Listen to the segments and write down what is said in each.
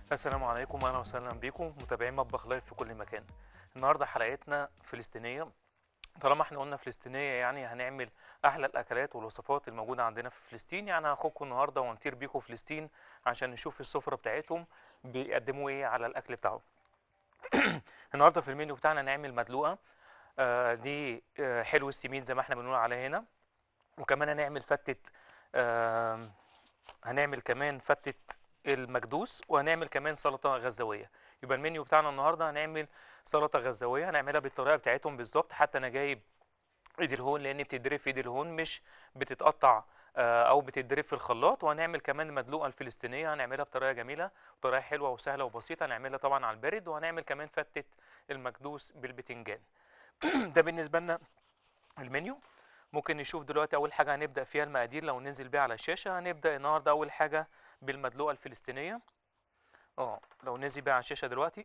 السلام عليكم واهلا وسهلا بكم متابعين مطبخ لايف في كل مكان النهارده حلقتنا فلسطينيه طالما احنا قلنا فلسطينيه يعني هنعمل احلى الاكلات والوصفات الموجوده عندنا في فلسطين يعني هاخدكم النهارده ونطير بيكم فلسطين عشان نشوف السفره بتاعتهم بيقدموا ايه على الاكل بتاعهم النهارده في المنيو بتاعنا نعمل مدلوقه آه دي آه حلو السمين زي ما احنا بنقول عليها هنا وكمان هنعمل فتة آه هنعمل كمان فتة المكدوس وهنعمل كمان سلطة غزاوية يبقى المنيو بتاعنا النهارده هنعمل سلطة غزاوية هنعملها بالطريقة بتاعتهم بالظبط حتى انا جايب ايد الهون لان بتتضرب في ايد الهون مش بتتقطع آه، او بتتضرب في الخلاط وهنعمل كمان المدلوقه الفلسطينيه هنعملها بطريقه جميله وطريقه حلوه وسهله وبسيطه هنعملها طبعا على البارد وهنعمل كمان فتة المكدوس بالبتنجان ده بالنسبه لنا المنيو ممكن نشوف دلوقتي اول حاجه هنبدا فيها المقادير لو ننزل بيها على الشاشه هنبدا النهارده اول حاجه بالمدلوقه الفلسطينيه اه لو ننزل بيها على الشاشه دلوقتي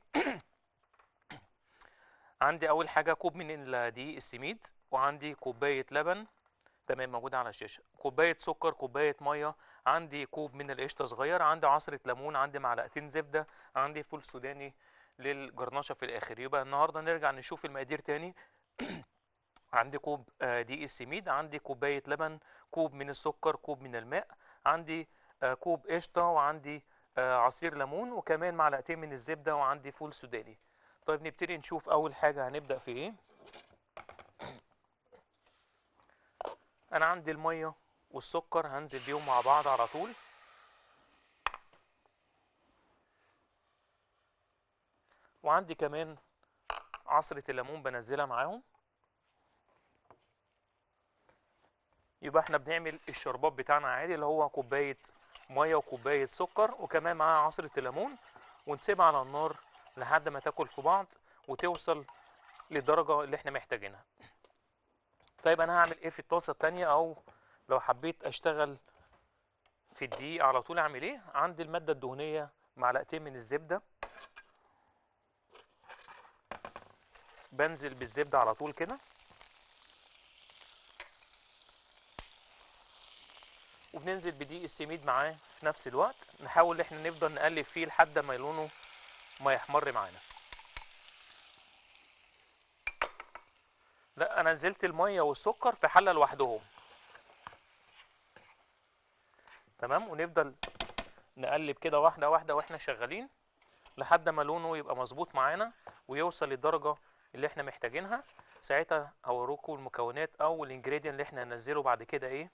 عندي اول حاجه كوب من الدقيق السميد وعندي كوبايه لبن تمام موجوده على الشاشه كوبايه سكر كوبايه ميه عندي كوب من القشطه صغير عندي عصره ليمون عندي معلقتين زبده عندي فول سوداني للجرنشه في الاخر يبقى النهارده نرجع نشوف المقادير تاني عندي كوب آه، دقيق السميد عندي كوبايه لبن كوب من السكر كوب من الماء عندي آه، كوب قشطه وعندي آه، عصير ليمون وكمان معلقتين من الزبده وعندي فول سوداني طيب نبتدي نشوف اول حاجه هنبدا في ايه انا عندي الميه والسكر هنزل بيهم مع بعض على طول وعندي كمان عصرة الليمون بنزلها معاهم يبقى احنا بنعمل الشربات بتاعنا عادي اللي هو كوباية مية وكوباية سكر وكمان معاها عصرة الليمون ونسيبها على النار لحد ما تاكل في بعض وتوصل للدرجة اللي احنا محتاجينها طيب انا هعمل ايه في الطاسة التانية او لو حبيت اشتغل في الدقيق على طول اعمل ايه عندي المادة الدهنية معلقتين من الزبدة بنزل بالزبدة على طول كده وبننزل بدقيق السميد معاه في نفس الوقت نحاول ان احنا نفضل نقلب فيه لحد ما لونه ما يحمر معانا لا انا نزلت الميه والسكر في حله لوحدهم تمام ونفضل نقلب كده واحده واحده واحنا شغالين لحد ما لونه يبقى مظبوط معانا ويوصل للدرجه اللي احنا محتاجينها ساعتها هوريكم المكونات او الانجريدينت اللي احنا هننزله بعد كده ايه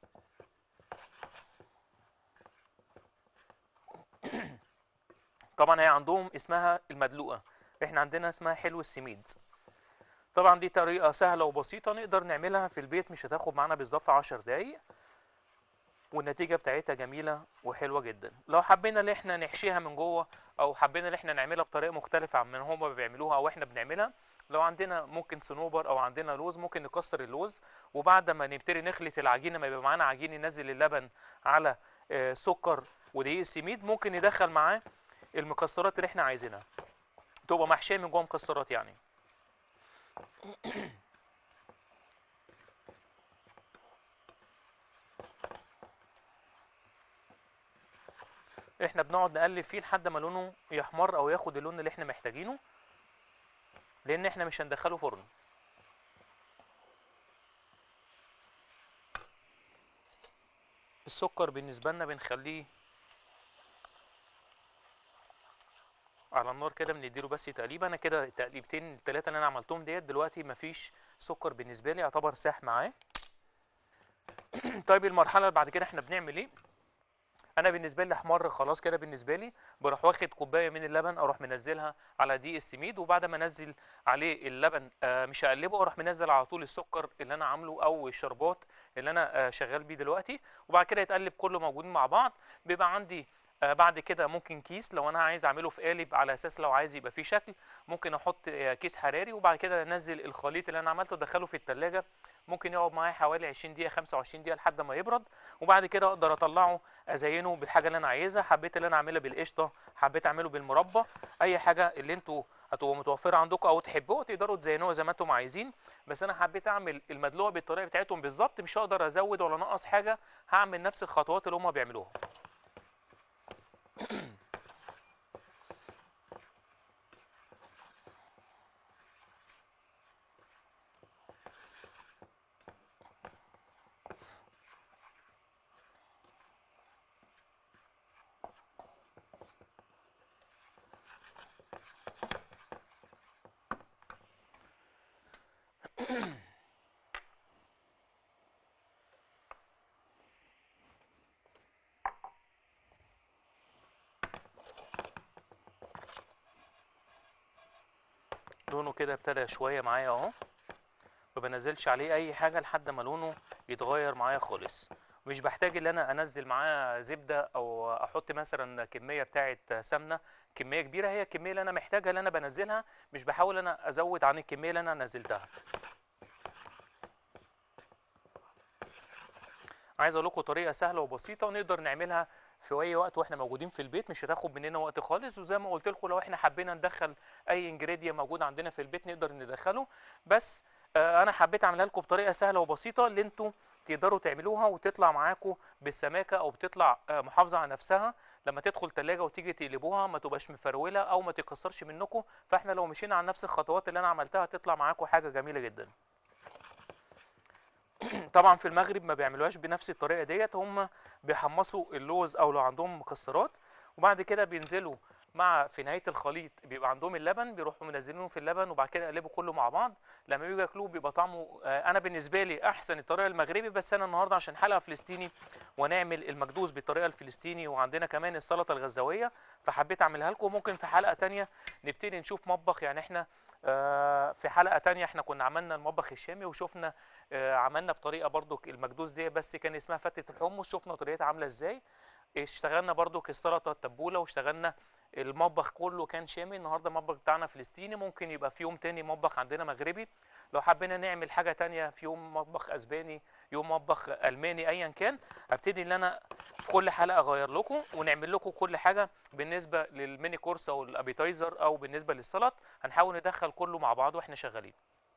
طبعا هي عندهم اسمها المدلوقه احنا عندنا اسمها حلو السميد طبعا دي طريقه سهله وبسيطه نقدر نعملها في البيت مش هتاخد معانا بالظبط 10 دقايق والنتيجه بتاعتها جميله وحلوه جدا لو حبينا ان احنا نحشيها من جوه او حبينا ان احنا نعملها بطريقه مختلفه عن ما هما بيعملوها او احنا بنعملها لو عندنا ممكن صنوبر او عندنا لوز ممكن نكسر اللوز وبعد ما نبتدي نخلط العجينه ما يبقى معانا عجين ننزل اللبن على آه، سكر ودقيق السميد ممكن ندخل معاه المكسرات اللي احنا عايزينها تبقى محشيه من جوه مكسرات يعني احنا بنقعد نقلب فيه لحد ما لونه يحمر او ياخد اللون اللي احنا محتاجينه لان احنا مش هندخله فرن السكر بالنسبه لنا بنخليه على النار كده بنديله بس تقليبه انا كده التقليبتين التلاته اللي انا عملتهم ديت دلوقتي مفيش سكر بالنسبه لي يعتبر ساح معاه طيب المرحله اللي بعد كده احنا بنعمل ايه انا بالنسبه لي احمر خلاص كده بالنسبه لي بروح واخد كوبايه من اللبن اروح منزلها على دقيق السميد وبعد ما انزل عليه اللبن آه مش هقلبه اروح منزل على طول السكر اللي انا عامله او الشربات اللي انا آه شغال بيه دلوقتي وبعد كده يتقلب كله موجودين مع بعض بيبقى عندي آه بعد كده ممكن كيس لو انا عايز اعمله في قالب على اساس لو عايز يبقى فيه شكل ممكن احط آه كيس حراري وبعد كده انزل الخليط اللي انا عملته ادخله في التلاجة ممكن يقعد معايا حوالي 20 دقيقه 25 دقيقه لحد ما يبرد وبعد كده اقدر اطلعه ازينه بالحاجه اللي انا عايزها حبيت اللي انا اعملها بالقشطه حبيت اعمله بالمربى اي حاجه اللي انتوا هتبقى متوفره عندكم او تحبوها تقدروا تزينوها زي ما انتم عايزين بس انا حبيت اعمل المدلوقه بالطريقه بتاعتهم بالظبط مش هقدر ازود ولا انقص حاجه هعمل نفس الخطوات اللي هم بيعملوها لونه كده ابتدى شويه معايا اهو ما بنزلش عليه اي حاجه لحد ما لونه يتغير معايا خالص مش بحتاج ان انا انزل معاه زبده او احط مثلا كميه بتاعه سمنه كميه كبيره هي الكميه اللي انا محتاجها اللي انا بنزلها مش بحاول انا ازود عن الكميه اللي انا نزلتها عايز اقول لكم طريقه سهله وبسيطه ونقدر نعملها في اي وقت واحنا موجودين في البيت مش هتاخد مننا وقت خالص وزي ما قلت لكم لو احنا حبينا ندخل اي انجريديا موجود عندنا في البيت نقدر ندخله بس آه، انا حبيت اعملها لكم بطريقه سهله وبسيطه اللي انتوا تقدروا تعملوها وتطلع معاكم بالسماكه او بتطلع آه، محافظه على نفسها لما تدخل تلاجة وتيجي تقلبوها ما تبقاش مفروله او ما تكسرش منكم فاحنا لو مشينا على نفس الخطوات اللي انا عملتها هتطلع معاكم حاجه جميله جدا طبعا في المغرب ما بيعملوهاش بنفس الطريقه ديت هم بيحمصوا اللوز او لو عندهم مكسرات وبعد كده بينزلوا مع في نهايه الخليط بيبقى عندهم اللبن بيروحوا منزلينه في اللبن وبعد كده يقلبوا كله مع بعض لما بيجوا ياكلوه بيبقى طعمه آه، انا بالنسبه لي احسن الطريقه المغربي بس انا النهارده عشان حلقه فلسطيني ونعمل المكدوس بالطريقه الفلسطيني وعندنا كمان السلطه الغزاويه فحبيت اعملها لكم ممكن في حلقه تانية نبتدي نشوف مطبخ يعني احنا آه، في حلقه تانية احنا كنا عملنا المطبخ الشامي وشفنا آه، عملنا بطريقه برضو المكدوس دي بس كان اسمها فتة الحمص شفنا طريقتها عامله ازاي اشتغلنا برضو السلطه التبوله واشتغلنا المطبخ كله كان شامي النهارده المطبخ بتاعنا فلسطيني ممكن يبقى في يوم تاني مطبخ عندنا مغربي لو حبينا نعمل حاجه تانية في يوم مطبخ اسباني يوم مطبخ الماني ايا كان ابتدي ان انا في كل حلقه اغير لكم ونعمل لكم كل حاجه بالنسبه للميني كورس او الابيتايزر او بالنسبه للسلط هنحاول ندخل كله مع بعض واحنا شغالين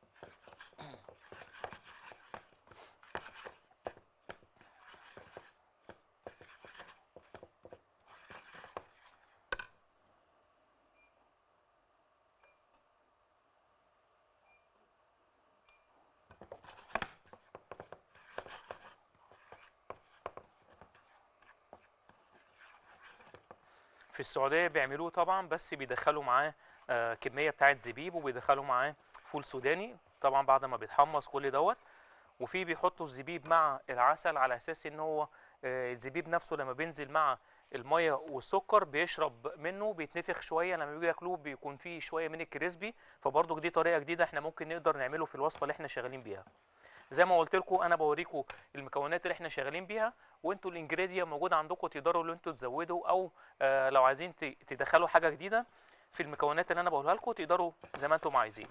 في السعوديه بيعملوه طبعا بس بيدخلوا معاه آه، كميه بتاعه زبيب وبيدخلوا معاه فول سوداني طبعا بعد ما بيتحمص كل دوت وفي بيحطوا الزبيب مع العسل على اساس ان هو آه، الزبيب نفسه لما بينزل مع الميه والسكر بيشرب منه بيتنفخ شويه لما بيجوا ياكلوه بيكون فيه شويه من الكريسبي فبرضه دي طريقه جديده احنا ممكن نقدر نعمله في الوصفه اللي احنا شغالين بيها زي ما قلت لكم انا بوريكم المكونات اللي احنا شغالين بيها وانتوا الانجريديا موجوده عندكم تقدروا ان انتوا تزودوا او آه لو عايزين ت- تدخلوا حاجه جديده في المكونات اللي انا بقولها لكم تقدروا زي ما انتم عايزين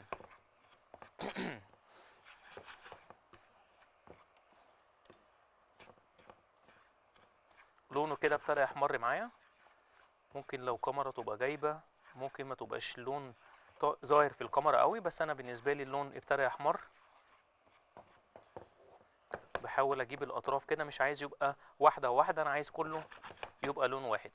لونه كده ابتدى يحمر معايا ممكن لو كاميرا تبقى جايبه ممكن ما تبقاش لون ط- ظاهر في الكاميرا قوي بس انا بالنسبه لي اللون ابتدى يحمر بحاول اجيب الاطراف كده مش عايز يبقى واحده واحده انا عايز كله يبقى لون واحد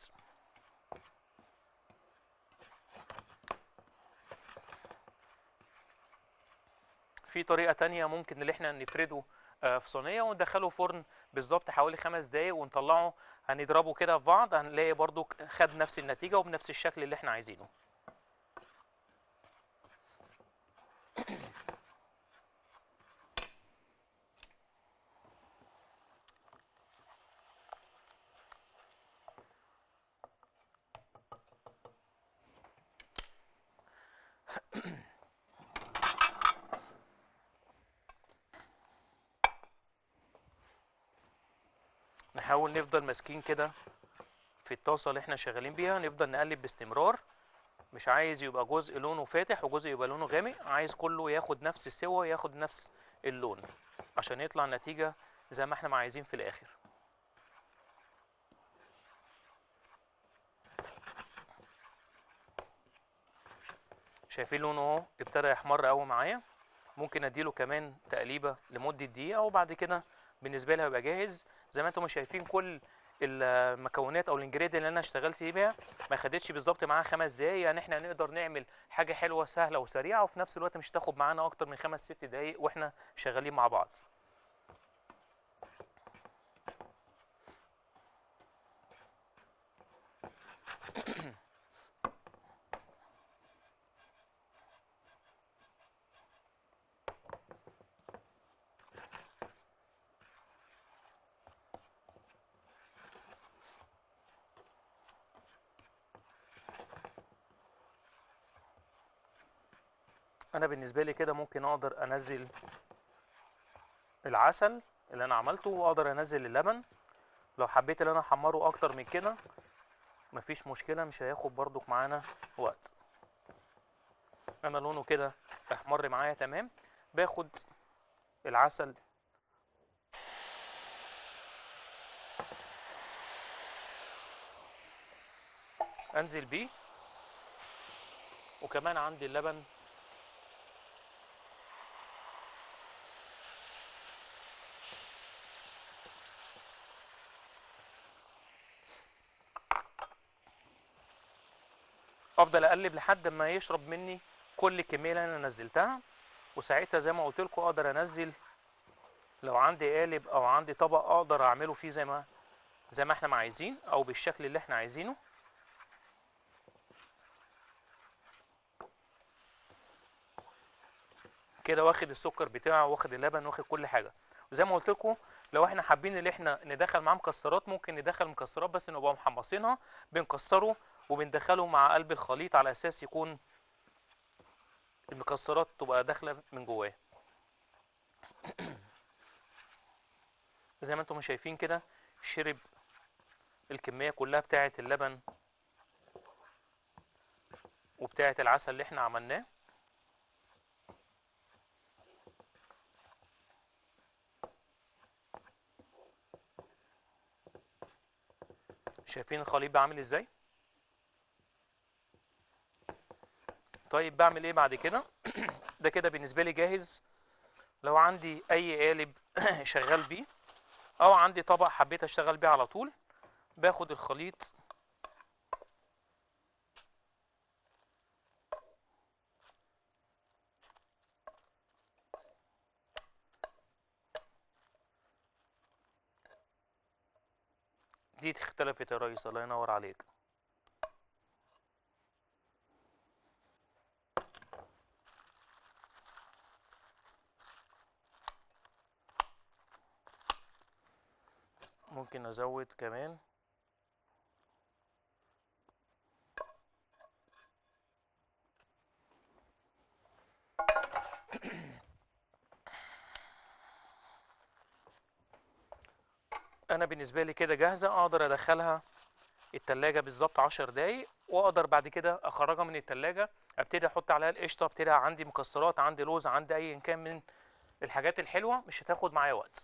في طريقه تانية ممكن اللي احنا نفرده آه، في صينيه وندخله فرن بالظبط حوالي خمس دقايق ونطلعه هنضربه كده في بعض هنلاقي برضو خد نفس النتيجه وبنفس الشكل اللي احنا عايزينه نحاول نفضل ماسكين كده في الطاسه اللي احنا شغالين بيها نفضل نقلب باستمرار مش عايز يبقى جزء لونه فاتح وجزء يبقى لونه غامق عايز كله ياخد نفس السوا ياخد نفس اللون عشان يطلع النتيجه زي ما احنا ما عايزين في الاخر شايفين لونه اهو ابتدى يحمر قوي معايا ممكن اديله كمان تقليبه لمده دقيقه وبعد كده بالنسبه لي هيبقى جاهز زي ما انتم شايفين كل المكونات او الانجريدينت اللي انا اشتغلت بيها ما خدتش بالظبط معاها خمس دقايق يعني احنا نقدر نعمل حاجه حلوه سهله وسريعه وفي نفس الوقت مش تاخد معانا اكتر من خمس ست دقايق واحنا شغالين مع بعض انا بالنسبه لي كده ممكن اقدر انزل العسل اللي انا عملته واقدر انزل اللبن لو حبيت ان انا احمره اكتر من كده مفيش مشكله مش هياخد برضك معانا وقت انا لونه كده احمر معايا تمام باخد العسل انزل بيه وكمان عندي اللبن افضل اقلب لحد ما يشرب مني كل الكميه اللي انا نزلتها وساعتها زي ما قلت لكم اقدر انزل لو عندي قالب او عندي طبق اقدر اعمله فيه زي ما زي ما احنا ما عايزين او بالشكل اللي احنا عايزينه كده واخد السكر بتاعه واخد اللبن واخد كل حاجه وزي ما قلت لكم لو احنا حابين ان احنا ندخل معاه مكسرات ممكن ندخل مكسرات بس نبقى محمصينها بنكسره وبندخله مع قلب الخليط على اساس يكون المكسرات تبقى داخله من جواه زي ما انتم شايفين كده شرب الكميه كلها بتاعه اللبن وبتاعه العسل اللي احنا عملناه شايفين الخليط بقى عامل ازاي طيب بعمل ايه بعد كده ده كده بالنسبه لي جاهز لو عندي اي قالب شغال بيه او عندي طبق حبيت اشتغل بيه على طول باخد الخليط دي اختلفت يا ريس الله ينور عليك ممكن ازود كمان انا بالنسبه لي كده جاهزه اقدر ادخلها التلاجة بالظبط 10 دقايق واقدر بعد كده اخرجها من التلاجة ابتدي احط عليها القشطه ابتدي عندي مكسرات عندي لوز عندي اي كان من الحاجات الحلوه مش هتاخد معايا وقت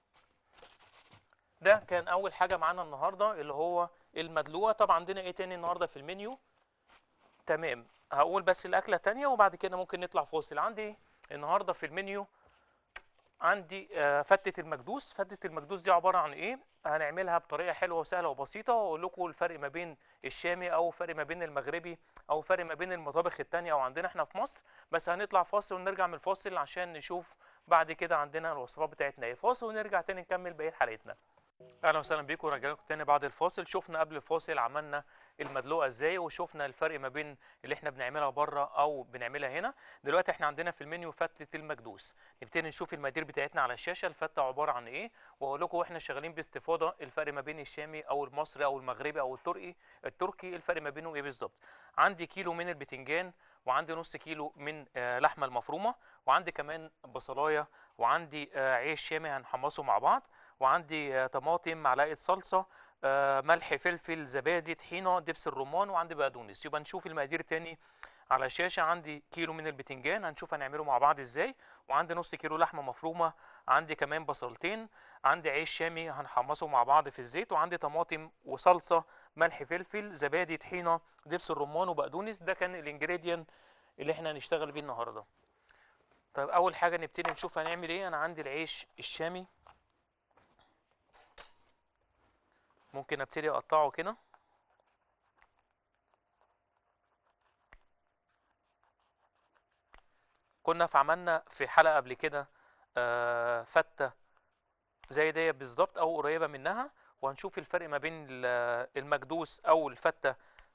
ده كان اول حاجه معانا النهارده اللي هو المدلوقه طبعا عندنا ايه تاني النهارده في المنيو تمام هقول بس الاكله تانية وبعد كده ممكن نطلع فاصل عندي النهارده في المنيو عندي آه، فتة المكدوس فتة المكدوس دي عبارة عن ايه هنعملها بطريقة حلوة وسهلة وبسيطة واقول لكم الفرق ما بين الشامي او فرق ما بين المغربي او فرق ما بين المطابخ التانية او عندنا احنا في مصر بس هنطلع فاصل ونرجع من الفاصل عشان نشوف بعد كده عندنا الوصفات بتاعتنا ايه فاصل ونرجع تاني نكمل بقية حلقتنا اهلا وسهلا بيكم رجعنا لكم تاني بعد الفاصل شفنا قبل الفاصل عملنا المدلوقه ازاي وشفنا الفرق ما بين اللي احنا بنعملها بره او بنعملها هنا دلوقتي احنا عندنا في المنيو فتة المكدوس نبتدي نشوف المقادير بتاعتنا على الشاشه الفته عباره عن ايه واقول لكم واحنا شغالين باستفاضه الفرق ما بين الشامي او المصري او المغربي او التركي التركي الفرق ما بينهم ايه بالظبط عندي كيلو من البتنجان وعندي نص كيلو من آه، لحمه المفرومه وعندي كمان بصلايه وعندي آه، عيش شامي هنحمصه مع بعض وعندي آه، طماطم معلقه صلصه آه، ملح فلفل زبادي طحينه دبس الرمان وعندي بقدونس يبقى نشوف المقادير تاني على الشاشه عندي كيلو من البتنجان هنشوف هنعمله مع بعض ازاي وعندي نص كيلو لحمه مفرومه عندي كمان بصلتين عندي عيش شامي هنحمصه مع بعض في الزيت وعندي طماطم وصلصه ملح فلفل زبادي طحينه دبس الرمان وبقدونس ده كان الانجريدينت اللي احنا هنشتغل بيه النهارده طيب اول حاجه نبتدي نشوف هنعمل ايه انا عندي العيش الشامي ممكن ابتدي اقطعه كده كنا في عملنا في حلقة قبل كده آه، فتة زي دي بالظبط او قريبة منها وهنشوف الفرق ما بين ال- المكدوس او الفتة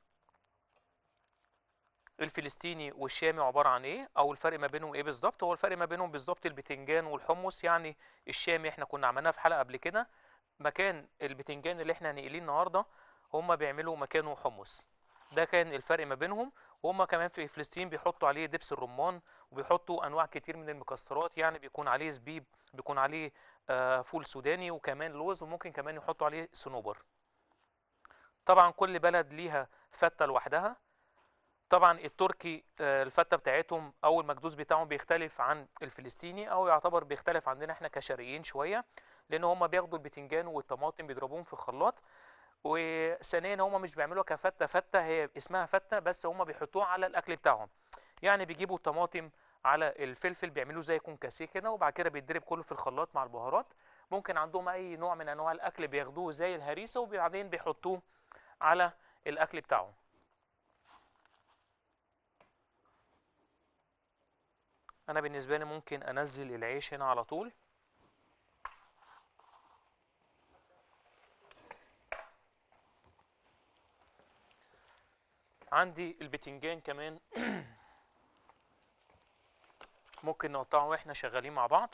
الفلسطيني والشامي عبارة عن ايه او الفرق ما بينهم ايه بالظبط هو الفرق ما بينهم بالظبط البتنجان والحمص يعني الشامي احنا كنا عملناه في حلقة قبل كده مكان البتنجان اللي احنا هنقليه النهارده هما بيعملوا مكانه حمص ده كان الفرق ما بينهم وهم كمان في فلسطين بيحطوا عليه دبس الرمان وبيحطوا انواع كتير من المكسرات يعني بيكون عليه زبيب بيكون عليه آه، فول سوداني وكمان لوز وممكن كمان يحطوا عليه صنوبر طبعا كل بلد ليها فتة لوحدها طبعا التركي آه، الفتة بتاعتهم او المكدوس بتاعهم بيختلف عن الفلسطيني او يعتبر بيختلف عندنا احنا كشرقيين شوية لان هم بياخدوا البتنجان والطماطم بيضربوهم في الخلاط وثانيا هم مش بيعملوها كفتة فتة هي اسمها فتة بس هم بيحطوها على الاكل بتاعهم يعني بيجيبوا الطماطم على الفلفل بيعملوه زي كونكاسيه كده وبعد كده بيتضرب كله في الخلاط مع البهارات ممكن عندهم اي نوع من انواع الاكل بياخدوه زي الهريسه وبعدين بيحطوه على الاكل بتاعهم انا بالنسبه لي ممكن انزل العيش هنا على طول عندي البتنجان كمان ممكن نقطعه واحنا شغالين مع بعض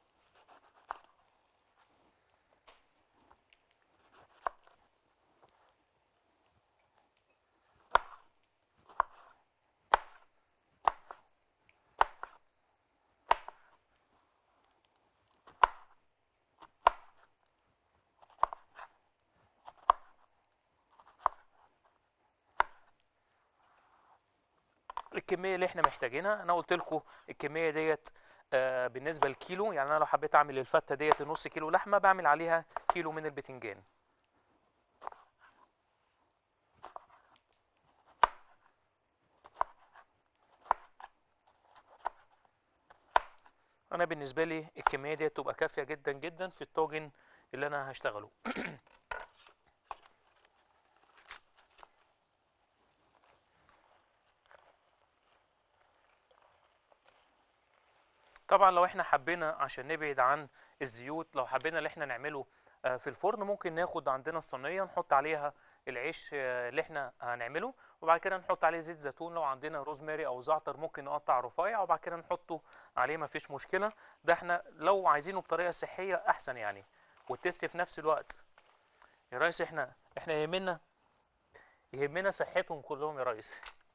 الكميه اللي احنا محتاجينها انا قلت لكم الكميه ديت آه، بالنسبه للكيلو يعني انا لو حبيت اعمل الفته ديت نص كيلو لحمه بعمل عليها كيلو من البتنجان انا بالنسبه لي الكميه ديت تبقى كافيه جدا جدا في الطاجن اللي انا هشتغله طبعا لو احنا حبينا عشان نبعد عن الزيوت لو حبينا اللي احنا نعمله آه، في الفرن ممكن ناخد عندنا الصينيه نحط عليها العيش آه، اللي احنا هنعمله وبعد كده نحط عليه زيت زيتون لو عندنا روزماري او زعتر ممكن نقطع رفيع وبعد كده نحطه عليه مفيش مشكله ده احنا لو عايزينه بطريقه صحيه احسن يعني والتست في نفس الوقت يا ريس احنا احنا يهمنا يهمنا صحتهم كلهم يا ريس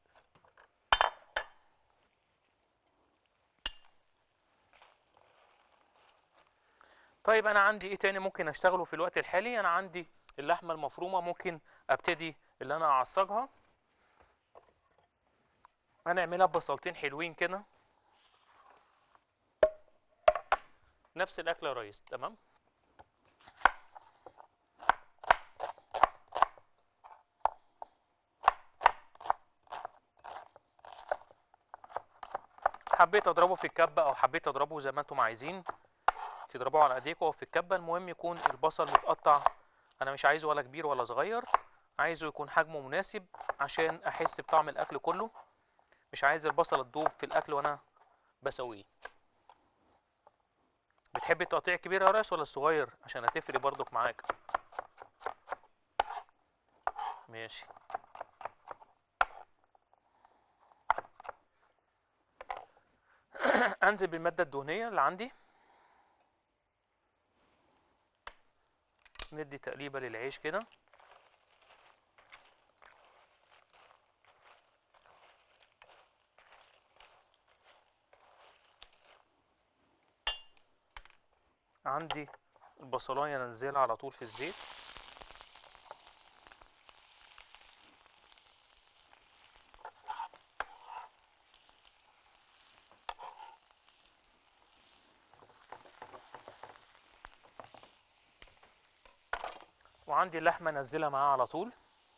طيب انا عندي ايه تاني ممكن اشتغله في الوقت الحالي انا عندي اللحمه المفرومه ممكن ابتدي اللي انا اعصجها هنعملها ببصلتين حلوين كده نفس الاكل يا ريس تمام حبيت اضربه في الكبه او حبيت اضربه زي ما انتم عايزين تضربوه على ايديكم او في الكبه المهم يكون البصل متقطع انا مش عايزه ولا كبير ولا صغير عايزه يكون حجمه مناسب عشان احس بطعم الاكل كله مش عايز البصله تدوب في الاكل وانا بسويه بتحب التقطيع الكبير يا ريس ولا الصغير عشان هتفرق برضك معاك ماشي انزل بالماده الدهنيه اللي عندي ندي تقليبه للعيش كده عندي البصلايه انزلها على طول في الزيت وعندي اللحمه انزلها معاها على طول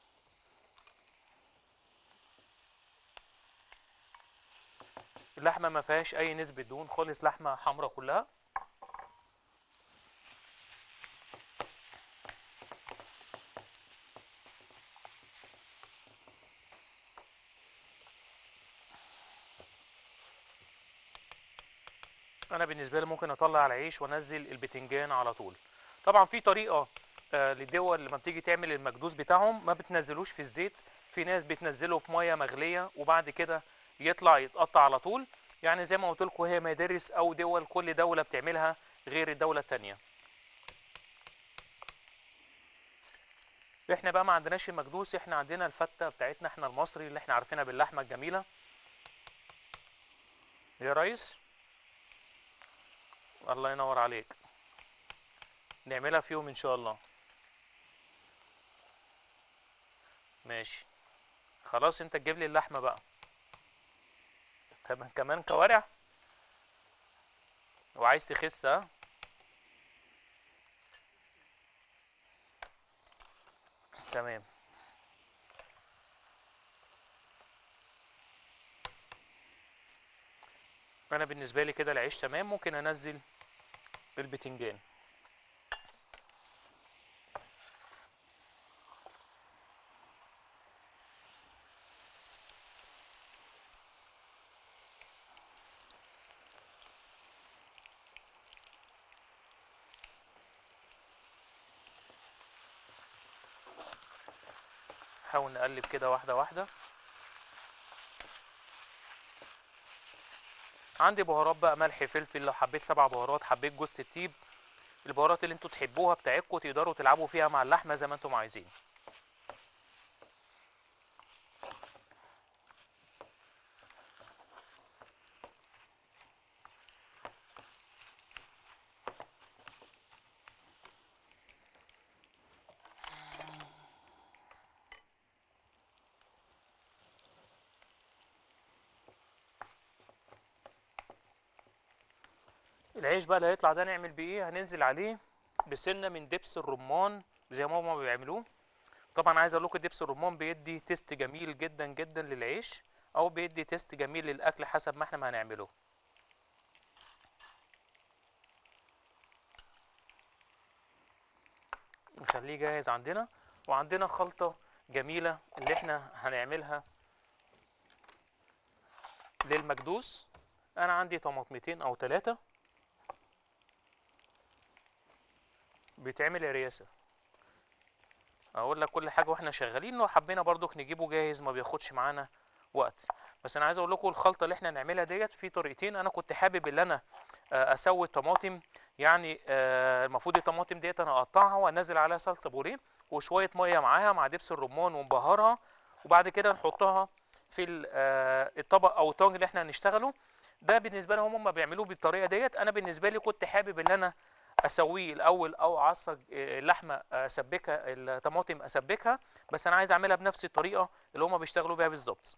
اللحمه ما فيهاش اي نسبه دهون خالص لحمه حمراء كلها انا بالنسبه لي ممكن اطلع العيش وانزل البتنجان على طول طبعا في طريقه آه، للدول لما بتيجي تعمل المكدوس بتاعهم ما بتنزلوش في الزيت في ناس بتنزله في ميه مغليه وبعد كده يطلع يتقطع على طول يعني زي ما قلت لكم هي مدارس او دول كل دوله بتعملها غير الدوله التانيه احنا بقى ما عندناش المكدوس احنا عندنا الفته بتاعتنا احنا المصري اللي احنا عارفينها باللحمه الجميله يا ريس الله ينور عليك نعملها في يوم ان شاء الله ماشي خلاص انت تجيب لي اللحمه بقى كمان كمان كوارع وعايز تخس ها تمام انا بالنسبه لي كده العيش تمام ممكن انزل البتنجان نحاول نقلب كده واحده واحده عندي بهارات بقى ملح فلفل لو حبيت سبع بهارات حبيت جوز الطيب البهارات اللي انتوا تحبوها بتاعتكم تقدروا تلعبوا فيها مع اللحمه زي ما انتم عايزين العيش بقى اللي هيطلع ده نعمل بيه ايه هننزل عليه بسنه من دبس الرمان زي ما هما بيعملوه طبعا عايز اقول لكم دبس الرمان بيدي تيست جميل جدا جدا للعيش او بيدي تيست جميل للاكل حسب ما احنا ما هنعمله نخليه جاهز عندنا وعندنا خلطه جميله اللي احنا هنعملها للمكدوس انا عندي طماطمتين او ثلاثه بيتعمل رياسه اقول لك كل حاجه واحنا شغالين لو حبينا برضك نجيبه جاهز ما بياخدش معانا وقت بس انا عايز اقول لكم الخلطه اللي احنا نعملها ديت في طريقتين انا كنت حابب ان انا آه، اسوي الطماطم يعني آه، المفروض الطماطم ديت انا اقطعها وانزل عليها صلصه بوريه وشويه ميه معاها مع دبس الرمان ونبهرها وبعد كده نحطها في ال- آه، الطبق او الطاجن اللي احنا هنشتغله ده بالنسبه لهم هم بيعملوه بالطريقه ديت انا بالنسبه لي كنت حابب ان انا اسويه الاول او اعصج آه، اللحمه اسبكها الطماطم اسبكها بس انا عايز اعملها بنفس الطريقه اللي هم بيشتغلوا بيها بالظبط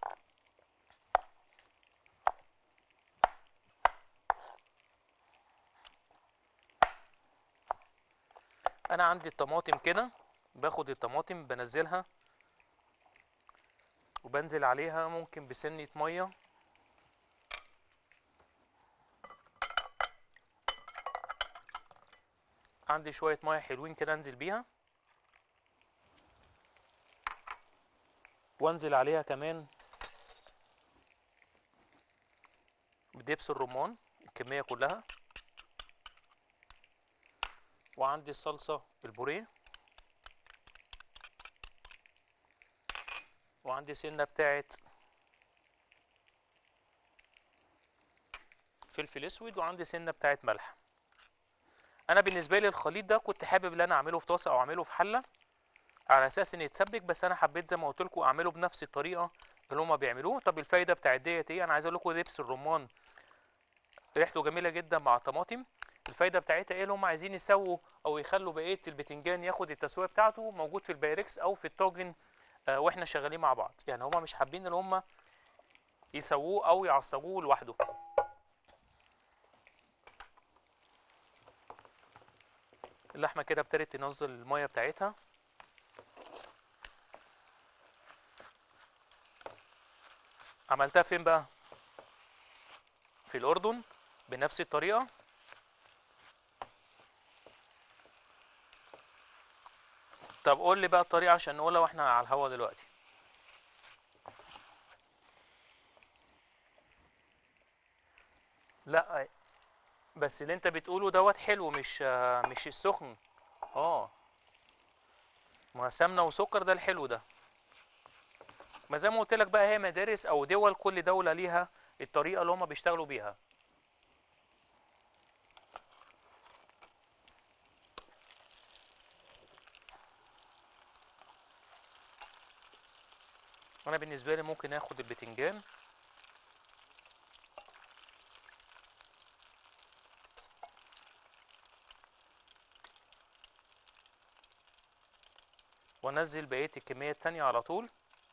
انا عندي الطماطم كده باخد الطماطم بنزلها وبنزل عليها ممكن بسنة مية عندي شوية مية حلوين كده انزل بيها وانزل عليها كمان بدبس الرمان الكمية كلها وعندي الصلصة البوريه وعندي سنة بتاعت فلفل اسود وعندي سنة بتاعت ملح انا بالنسبة لي الخليط ده كنت حابب ان انا اعمله في طاسة او اعمله في حلة على اساس ان يتسبك بس انا حبيت زي ما قلت لكم اعمله بنفس الطريقة اللي هما بيعملوه طب الفايدة بتاعت ديت ايه انا عايز اقول لكم دبس الرمان ريحته جميلة جدا مع الطماطم الفايدة بتاعتها ايه اللي هم عايزين يسووا او يخلوا بقية البتنجان ياخد التسوية بتاعته موجود في البايركس او في الطاجن آه، واحنا شغالين مع بعض يعني هم مش حابين ان هم يسووه او يعصجوه لوحده اللحمه كده ابتدت تنزل الميه بتاعتها عملتها فين بقى في الاردن بنفس الطريقه طب قول لي بقى الطريقه عشان نقولها واحنا على الهوا دلوقتي لا بس اللي انت بتقوله دوت حلو مش آه، مش السخن اه ما سمنه وسكر ده الحلو ده ما زي ما قلت لك بقى هي مدارس او دول كل دوله ليها الطريقه اللي هم بيشتغلوا بيها انا بالنسبه لي ممكن اخد البتنجان وانزل بقيه الكميه التانية على طول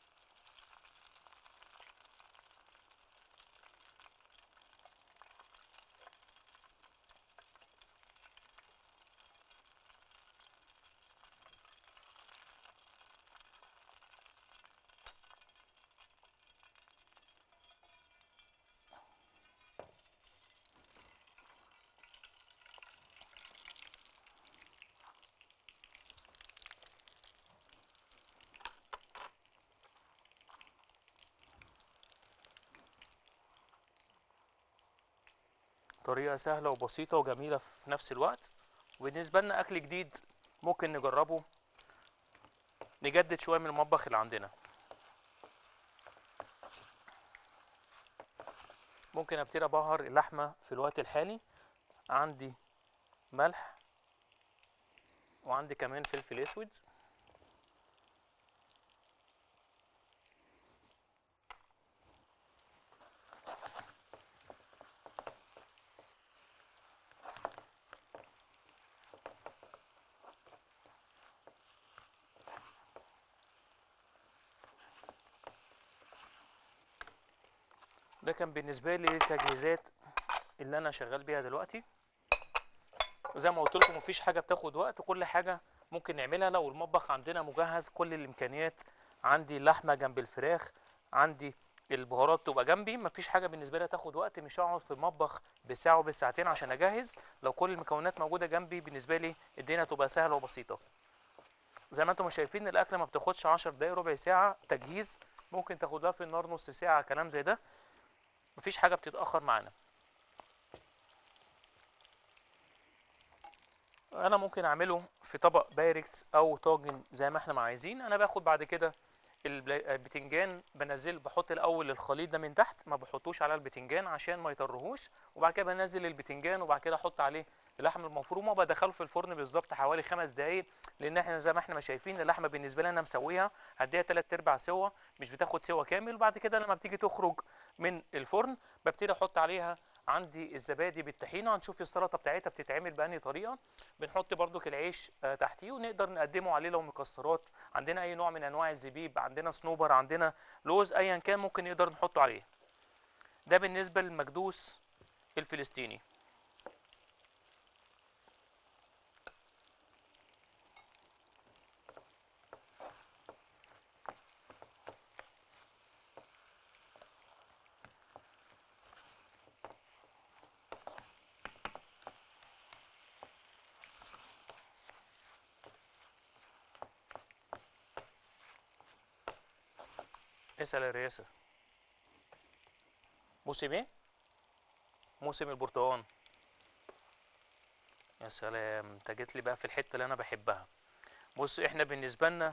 طريقة سهلة وبسيطة وجميلة في نفس الوقت وبالنسبة لنا أكل جديد ممكن نجربه نجدد شوية من المطبخ اللي عندنا ممكن ابتدي ابهر اللحمة في الوقت الحالي عندي ملح وعندي كمان فلفل اسود ده كان بالنسبة لي التجهيزات اللي أنا شغال بيها دلوقتي زي ما قلت لكم مفيش حاجة بتاخد وقت كل حاجة ممكن نعملها لو المطبخ عندنا مجهز كل الإمكانيات عندي اللحمة جنب الفراخ عندي البهارات تبقى جنبي مفيش حاجة بالنسبة لي تاخد وقت مش هقعد في المطبخ بساعة وبساعتين عشان أجهز لو كل المكونات موجودة جنبي بالنسبة لي الدنيا تبقى سهلة وبسيطة زي ما انتم شايفين الأكلة ما بتاخدش عشر دقايق ربع ساعة تجهيز ممكن تاخدها في النار نص ساعة كلام زي ده مفيش حاجة بتتأخر معانا انا ممكن اعمله في طبق بايركس او طاجن زي ما احنا ما عايزين انا باخد بعد كده البلا- البتنجان بنزل بحط الاول الخليط ده من تحت ما بحطوش على البتنجان عشان ما يطرهوش وبعد كده بنزل البتنجان وبعد كده احط عليه اللحم المفرومه بدخله في الفرن بالظبط حوالي خمس دقايق لان احنا زي ما احنا ما شايفين اللحمه بالنسبه لي انا مسويها هديها تلات ارباع سوا مش بتاخد سوا كامل وبعد كده لما بتيجي تخرج من الفرن ببتدي احط عليها عندي الزبادي بالطحينه هنشوف السلطه بتاعتها بتتعمل بأنهي طريقه بنحط برضك العيش آه، تحتيه ونقدر نقدمه عليه لو مكسرات عندنا اي نوع من انواع الزبيب عندنا صنوبر عندنا لوز ايا كان ممكن نقدر نحطه عليه ده بالنسبه للمكدوس الفلسطيني اسال يا رياسه موسم ايه موسم البرتقال يا سلام انت جيت لي بقى في الحته اللي انا بحبها بص احنا بالنسبه لنا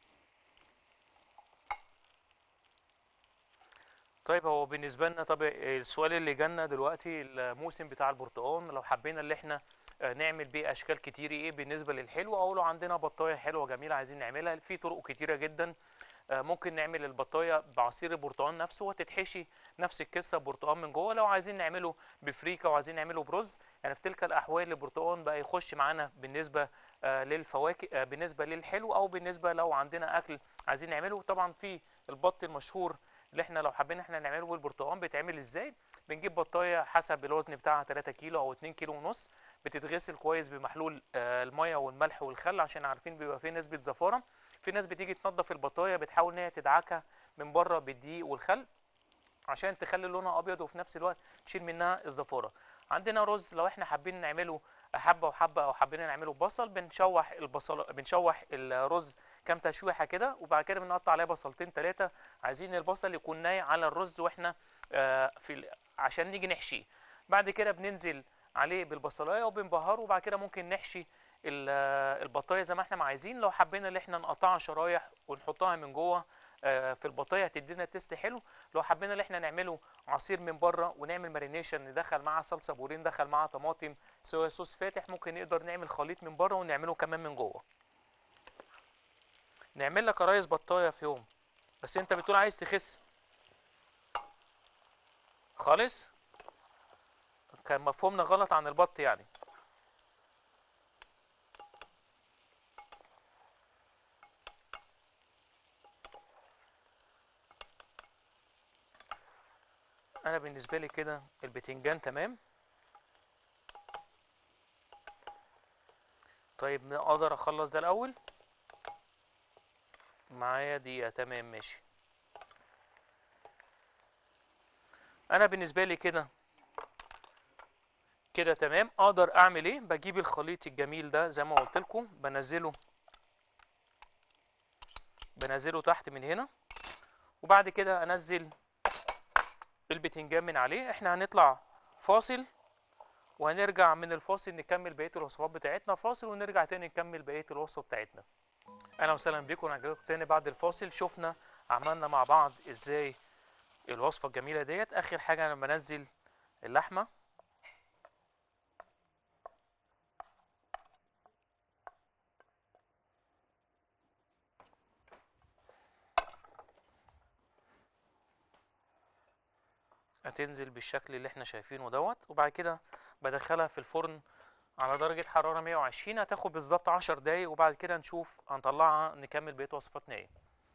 طيب هو بالنسبه لنا طب السؤال اللي جالنا دلوقتي الموسم بتاع البرتقال لو حبينا اللي احنا آه، نعمل بيه اشكال كتير ايه بالنسبه للحلو او لو عندنا بطايه حلوه جميله عايزين نعملها في طرق كتيره جدا آه، ممكن نعمل البطايه بعصير البرتقال نفسه وتتحشي نفس الكسه برتقال من جوه لو عايزين نعمله بفريكه وعايزين نعمله برز يعني في تلك الاحوال البرتقال بقى يخش معانا بالنسبه آه، للفواكه آه، بالنسبه للحلو او بالنسبه لو عندنا اكل عايزين نعمله طبعا في البط المشهور اللي احنا لو حابين احنا نعمله بالبرتقال بيتعمل ازاي بنجيب بطايه حسب الوزن بتاعها 3 كيلو او 2 كيلو ونص بتتغسل كويس بمحلول آه، الميه والملح والخل عشان عارفين بيبقى فيه نسبه زفاره في ناس بتيجي تنظف البطايه بتحاول ان هي تدعكها من بره بالدقيق والخل عشان تخلي لونها ابيض وفي نفس الوقت تشيل منها الزفاره عندنا رز لو احنا حابين نعمله حبه وحبه او حابين نعمله ببصل بنشوح البصل بنشوح الرز كام تشويحه كده وبعد كده بنقطع عليه بصلتين ثلاثه عايزين البصل يكون ناي على الرز واحنا آه، في ال- عشان نيجي نحشيه بعد كده بننزل عليه بالبصلايه وبنبهره وبعد كده ممكن نحشي ال- آه، البطايه زي ما احنا ما عايزين لو حبينا ان احنا نقطعها شرايح ونحطها من جوه آه، في البطايه هتدينا تيست حلو لو حبينا ان احنا نعمله عصير من بره ونعمل مارينيشن ندخل معاه صلصه بورين ندخل معاه طماطم صويا صوص فاتح ممكن نقدر نعمل خليط من بره ونعمله كمان من جوه نعمل لك رايس بطايه في يوم بس انت بتقول عايز تخس خالص كان مفهومنا غلط عن البط يعني انا بالنسبه لي كده البتنجان تمام طيب اقدر اخلص ده الاول معايا دقيقه تمام ماشي انا بالنسبه لي كده كده تمام اقدر اعمل ايه بجيب الخليط الجميل ده زي ما قلت لكم بنزله بنزله تحت من هنا وبعد كده انزل البتنجان من عليه احنا هنطلع فاصل وهنرجع من الفاصل نكمل بقيه الوصفات بتاعتنا فاصل ونرجع تاني نكمل بقيه الوصفه بتاعتنا اهلا وسهلا بكم انا جايلكم تاني بعد الفاصل شفنا عملنا مع بعض ازاي الوصفه الجميله ديت اخر حاجه انا بنزل اللحمه هتنزل بالشكل اللي احنا شايفينه دوت وبعد كده بدخلها في الفرن على درجة حرارة 120 هتاخد بالظبط 10 دقايق وبعد كده نشوف هنطلعها نكمل بقية وصفاتنا ايه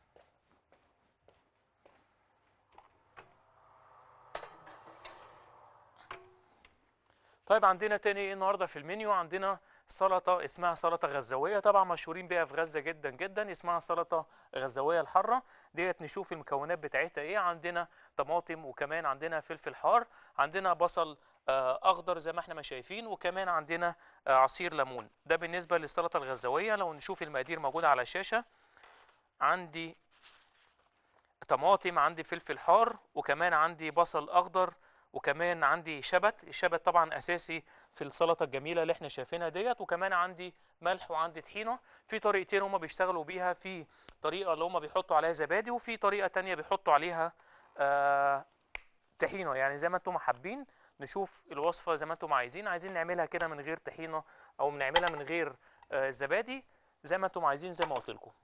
طيب عندنا تاني ايه النهارده في المنيو عندنا سلطه اسمها سلطه غزاويه طبعا مشهورين بيها في غزه جدا جدا اسمها سلطه غزاويه الحاره ديت نشوف المكونات بتاعتها ايه عندنا طماطم وكمان عندنا فلفل حار عندنا بصل آه، اخضر زي ما احنا ما شايفين وكمان عندنا آه، عصير ليمون ده بالنسبه للسلطه الغزاويه لو نشوف المقادير موجوده على الشاشه عندي طماطم عندي فلفل حار وكمان عندي بصل اخضر وكمان عندي شبت الشبت طبعا اساسي في السلطه الجميله اللي احنا شايفينها ديت وكمان عندي ملح وعندي طحينه في طريقتين هما بيشتغلوا بيها في طريقه اللي هما بيحطوا عليها زبادي وفي طريقه تانية بيحطوا عليها آه طحينه يعني زي ما انتم حابين نشوف الوصفه زي ما انتم عايزين عايزين نعملها كده من غير طحينه او بنعملها من غير آه زبادي زي ما انتم عايزين زي ما قلت لكم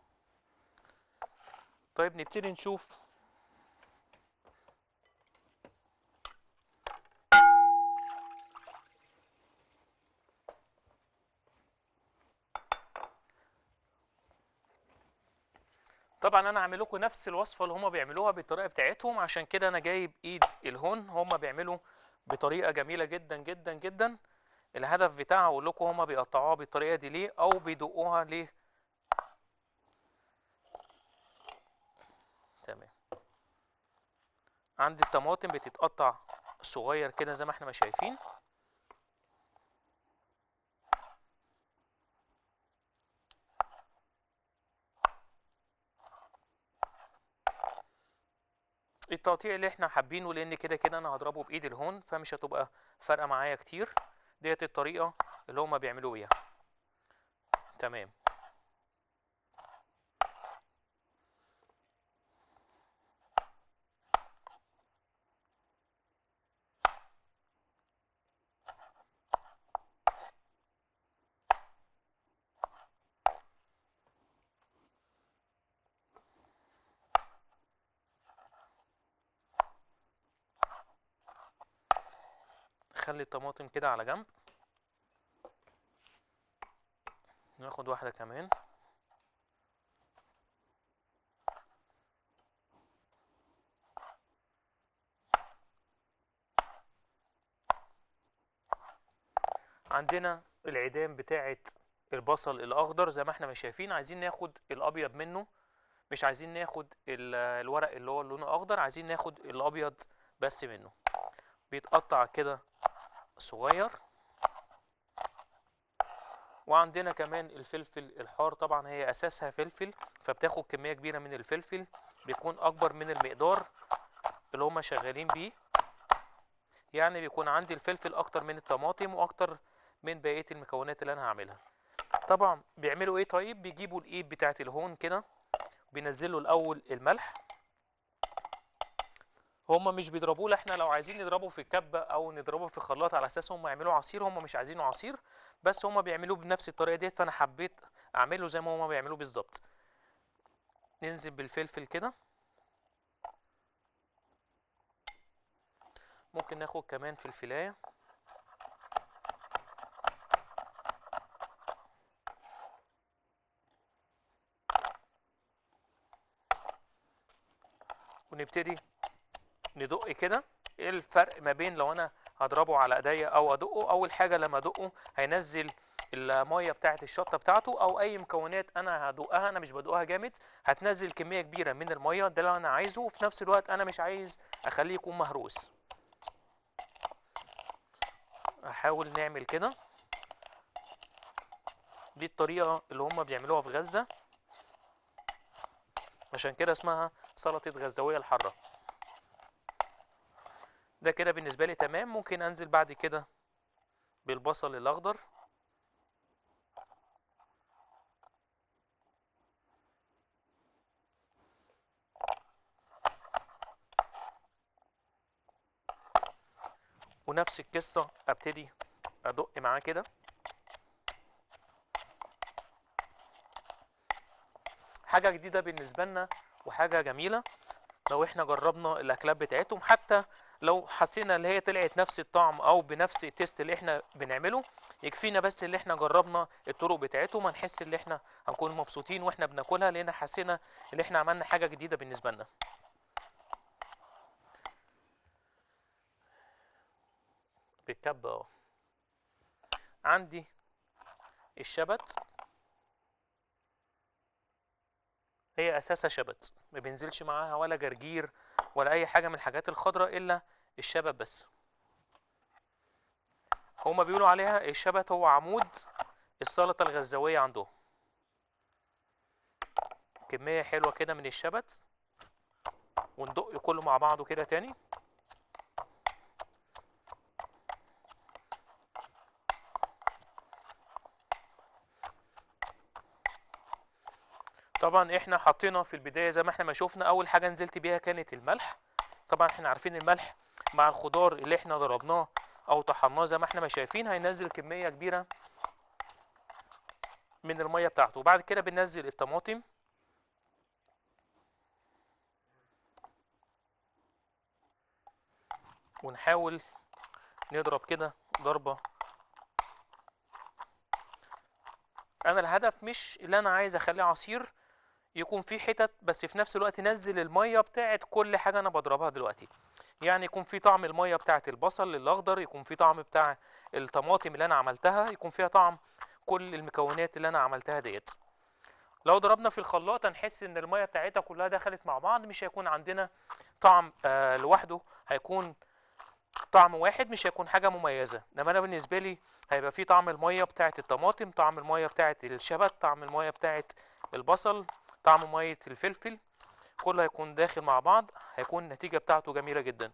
طيب نبتدي نشوف طبعا انا هعمل لكم نفس الوصفه اللي هم بيعملوها بالطريقه بتاعتهم عشان كده انا جايب ايد الهون هم بيعملوا بطريقه جميله جدا جدا جدا الهدف بتاعها اقول لكم هم بيقطعوها بالطريقه دي ليه او بيدقوها ليه تمام عندي الطماطم بتتقطع صغير كده زي ما احنا ما شايفين التقطيع اللي احنا حابينه لان كده كده انا هضربه بايد الهون فمش هتبقى فارقه معايا كتير ديت الطريقه اللي هما بيعملوا بيها تمام نخلي الطماطم كده على جنب ناخد واحدة كمان عندنا العيدان بتاعة البصل الأخضر زي ما احنا ما شايفين عايزين ناخد الأبيض منه مش عايزين ناخد ال- الورق اللي هو لونه أخضر عايزين ناخد الأبيض بس منه بيتقطع كده صغير وعندنا كمان الفلفل الحار طبعا هي اساسها فلفل فبتاخد كميه كبيره من الفلفل بيكون اكبر من المقدار اللي هما شغالين بيه يعني بيكون عندي الفلفل اكتر من الطماطم واكتر من بقيه المكونات اللي انا هعملها طبعا بيعملوا ايه طيب بيجيبوا الايد بتاعه الهون كده بينزلوا الاول الملح هم مش بيضربوه لا احنا لو عايزين نضربه في كبه او نضربه في خلاط على اساس هم يعملوا عصير هم مش عايزينه عصير بس هم بيعملوه بنفس الطريقه ديت فانا حبيت اعمله زي ما هم بيعملوه بالظبط ننزل بالفلفل كده ممكن ناخد كمان فلفلايه ونبتدي ندق كده ايه الفرق ما بين لو انا هضربه على ايديا او ادقه اول حاجه لما ادقه هينزل الميه بتاعه الشطه بتاعته او اي مكونات انا هدقها انا مش بدقها جامد هتنزل كميه كبيره من الميه ده اللي انا عايزه وفي نفس الوقت انا مش عايز اخليه يكون مهروس احاول نعمل كده دي الطريقه اللي هم بيعملوها في غزه عشان كده اسمها سلطه غزاويه الحاره ده كده بالنسبه لي تمام ممكن انزل بعد كده بالبصل الاخضر ونفس القصه ابتدي ادق معاه كده حاجه جديده بالنسبه لنا وحاجه جميله لو احنا جربنا الاكلات بتاعتهم حتى لو حسينا ان هي طلعت نفس الطعم او بنفس التيست اللي احنا بنعمله يكفينا بس اللي احنا جربنا الطرق بتاعتهم هنحس ان احنا هنكون مبسوطين واحنا بناكلها لان حسينا ان احنا عملنا حاجه جديده بالنسبه لنا بالكب اهو عندي الشبت هي اساسها شبت ما بينزلش معاها ولا جرجير ولا اي حاجه من الحاجات الخضراء الا الشبت بس هما بيقولوا عليها الشبت هو عمود السلطه الغزاويه عندهم كميه حلوه كده من الشبت وندق كله مع بعضه كده تاني طبعا احنا حطينا في البدايه زي ما احنا ما شفنا اول حاجه نزلت بيها كانت الملح طبعا احنا عارفين الملح مع الخضار اللي احنا ضربناه او طحناه زي ما احنا ما شايفين هينزل كميه كبيره من الميه بتاعته وبعد كده بننزل الطماطم ونحاول نضرب كده ضربه انا الهدف مش اللي انا عايز اخليه عصير يكون في حتت بس في نفس الوقت نزل الميه بتاعت كل حاجه انا بضربها دلوقتي يعني يكون في طعم الميه بتاعت البصل الاخضر يكون في طعم بتاع الطماطم اللي انا عملتها يكون فيها طعم كل المكونات اللي انا عملتها ديت لو ضربنا في الخلاط هنحس ان الميه بتاعتها كلها دخلت مع بعض مش هيكون عندنا طعم آه لوحده هيكون طعم واحد مش هيكون حاجه مميزه انما انا بالنسبه لي هيبقى في طعم الميه بتاعت الطماطم طعم الميه بتاعت الشبت طعم الميه بتاعت البصل طعم ميه الفلفل كله هيكون داخل مع بعض هيكون النتيجه بتاعته جميله جدا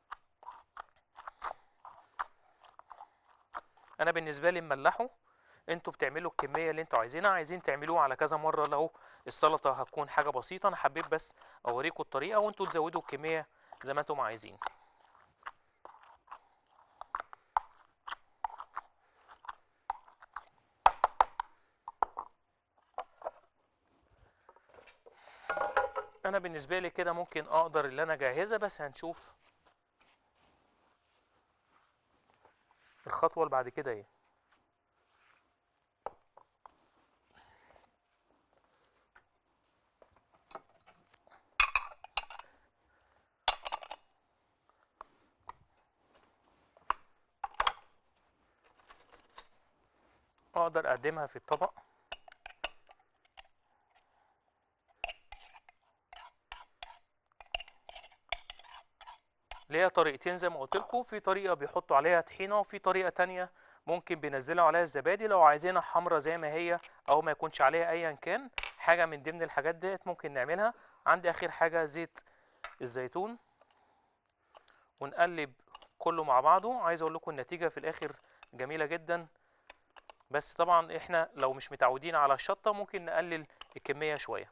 انا بالنسبه لي مملحه انتوا بتعملوا الكميه اللي انتوا عايزينها عايزين تعملوه على كذا مره لو السلطه هتكون حاجه بسيطه انا حبيت بس اوريكم الطريقه وانتوا تزودوا الكميه زي ما انتم عايزين انا بالنسبه لي كده ممكن اقدر اللي انا اجهزها بس هنشوف الخطوه اللي بعد كده ايه اقدر اقدمها في الطبق ليها طريقتين زي ما قلت لكم في طريقه بيحطوا عليها طحينه وفي طريقه تانية ممكن بينزلوا عليها الزبادي لو عايزينها حمرا زي ما هي او ما يكونش عليها ايا كان حاجه من ضمن الحاجات ديت ممكن نعملها عندي اخر حاجه زيت الزيتون ونقلب كله مع بعضه عايز اقول لكم النتيجه في الاخر جميله جدا بس طبعا احنا لو مش متعودين على الشطه ممكن نقلل الكميه شويه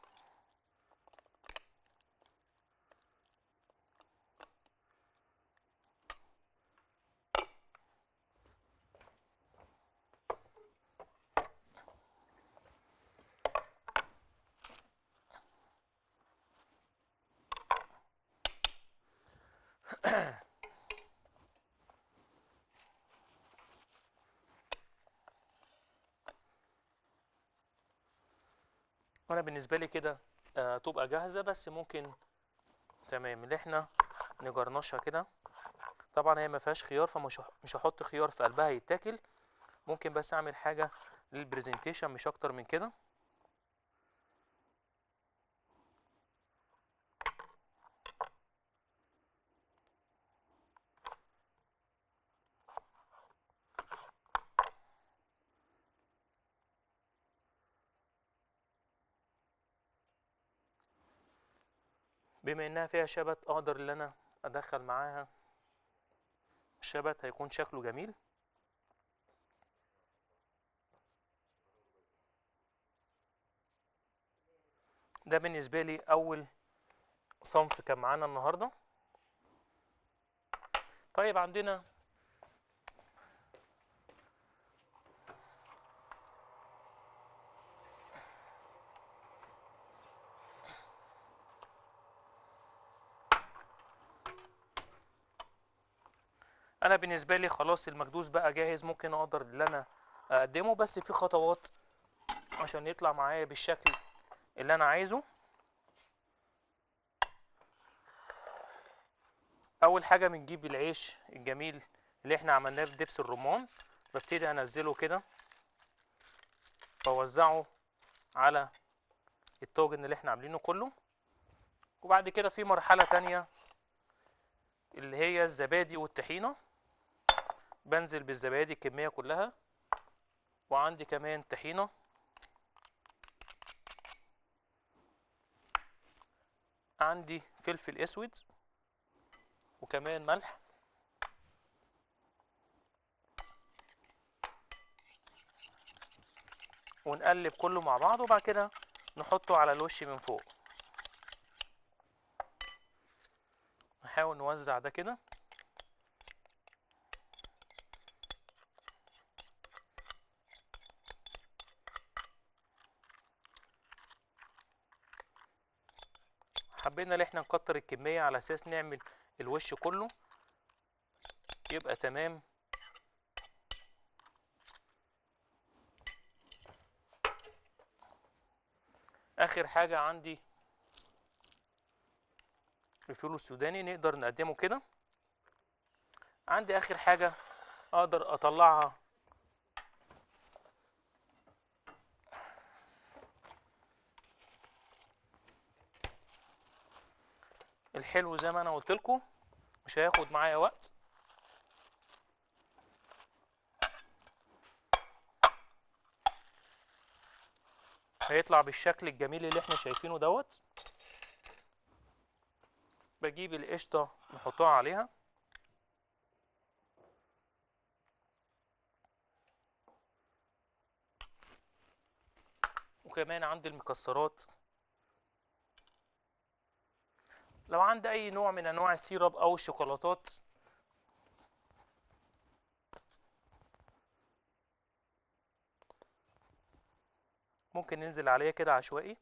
وانا بالنسبه لي كده آه تبقى جاهزه بس ممكن تمام اللي احنا نجرنشها كده طبعا هي ما فيهاش خيار فمش هح- مش هحط خيار في قلبها يتاكل ممكن بس اعمل حاجه للبرزنتيشن مش اكتر من كده بما انها فيها شبت اقدر ان انا ادخل معاها الشبت هيكون شكله جميل ده بالنسبة لي أول صنف كان معانا النهاردة طيب عندنا انا بالنسبه لي خلاص المكدوس بقى جاهز ممكن اقدر ان انا اقدمه بس في خطوات عشان يطلع معايا بالشكل اللي انا عايزه اول حاجه بنجيب العيش الجميل اللي احنا عملناه في دبس الرمان ببتدي انزله كده بوزعه على الطاجن اللي احنا عاملينه كله وبعد كده في مرحله تانية اللي هي الزبادي والطحينه بنزل بالزبادي الكميه كلها وعندي كمان طحينه عندي فلفل اسود وكمان ملح ونقلب كله مع بعض وبعد كده نحطه على الوش من فوق نحاول نوزع ده كده حبينا ان احنا نكتر الكمية على اساس نعمل الوش كله يبقى تمام اخر حاجة عندي الفول السوداني نقدر نقدمه كده عندي اخر حاجة اقدر اطلعها الحلو زي ما انا قلت لكم مش هياخد معايا وقت هيطلع بالشكل الجميل اللي احنا شايفينه دوت بجيب القشطة نحطها عليها وكمان عندي المكسرات لو عندي اي نوع من انواع السيرب او الشوكولاتات ممكن ننزل عليها كده عشوائي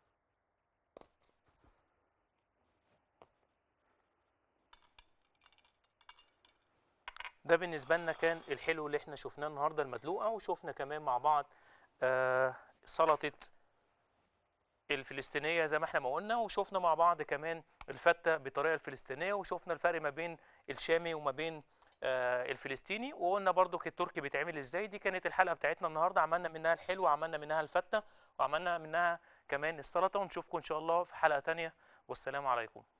ده بالنسبة لنا كان الحلو اللي احنا شفناه النهاردة المدلوقة وشوفنا كمان مع بعض آه سلطة الفلسطينية زي ما احنا ما قلنا وشوفنا مع بعض كمان الفتة بالطريقة الفلسطينية وشوفنا الفرق ما بين الشامي وما بين آه الفلسطيني وقلنا برضو التركي بيتعمل ازاي دي كانت الحلقة بتاعتنا النهاردة عملنا منها الحلو وعملنا منها الفتة وعملنا منها كمان السلطة ونشوفكم ان شاء الله في حلقة تانية والسلام عليكم